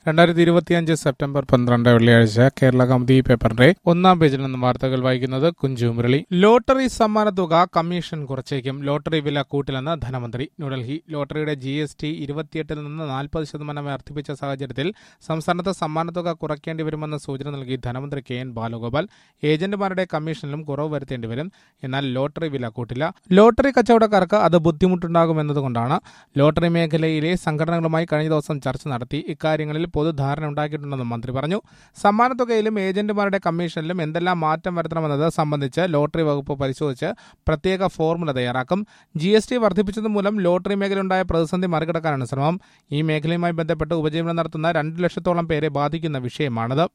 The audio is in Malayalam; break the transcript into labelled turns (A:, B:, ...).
A: രണ്ടായിരത്തി ഇരുപത്തിയഞ്ച് സെപ്റ്റംബർ പന്ത്രണ്ട് വെള്ളിയാഴ്ച കേരള കൗമുദി പേപ്പറിന്റെ ഒന്നാം പേജിൽ നിന്നും വാർത്തകൾ വായിക്കുന്നത് കുഞ്ചു മുരളി ലോട്ടറി സമ്മാന തുക കമ്മീഷൻ കുറച്ചേക്കും ലോട്ടറി വില കൂട്ടില്ലെന്ന് ധനമന്ത്രി ന്യൂഡൽഹി ലോട്ടറിയുടെ ജി എസ് ടി ഇരുപത്തിയെട്ടിൽ നിന്ന് നാൽപ്പത് ശതമാനം വർദ്ധിപ്പിച്ച സാഹചര്യത്തിൽ സംസ്ഥാനത്ത് സമ്മാനത്തുക കുറയ്ക്കേണ്ടി വരുമെന്ന സൂചന നൽകി ധനമന്ത്രി കെ എൻ ബാലഗോപാൽ ഏജന്റുമാരുടെ കമ്മീഷനിലും കുറവ് വരുത്തേണ്ടി വരും എന്നാൽ ലോട്ടറി വില കൂട്ടില്ല ലോട്ടറി കച്ചവടക്കാർക്ക് അത് ബുദ്ധിമുട്ടുണ്ടാകുമെന്നതുകൊണ്ടാണ് ലോട്ടറി മേഖലയിലെ സംഘടനകളുമായി കഴിഞ്ഞ ദിവസം ചർച്ച നടത്തി ഇക്കാര്യങ്ങളിൽ പൊതുധാരണ ഉണ്ടാക്കിയിട്ടുണ്ടെന്നും മന്ത്രി പറഞ്ഞു സമ്മാനത്തുകയിലും ഏജന്റുമാരുടെ കമ്മീഷനിലും എന്തെല്ലാം മാറ്റം വരുത്തണമെന്നത് സംബന്ധിച്ച് ലോട്ടറി വകുപ്പ് പരിശോധിച്ച് പ്രത്യേക ഫോർമുല തയ്യാറാക്കും ജി എസ് ടി വർദ്ധിപ്പിച്ചതുമൂലം ലോട്ടറി മേഖലയുണ്ടായ പ്രതിസന്ധി മറികടക്കാനാണ് ശ്രമം ഈ മേഖലയുമായി ബന്ധപ്പെട്ട് ഉപജീവനം നടത്തുന്ന രണ്ട് ലക്ഷത്തോളം പേരെ ബാധിക്കുന്ന വിഷയമാണിത്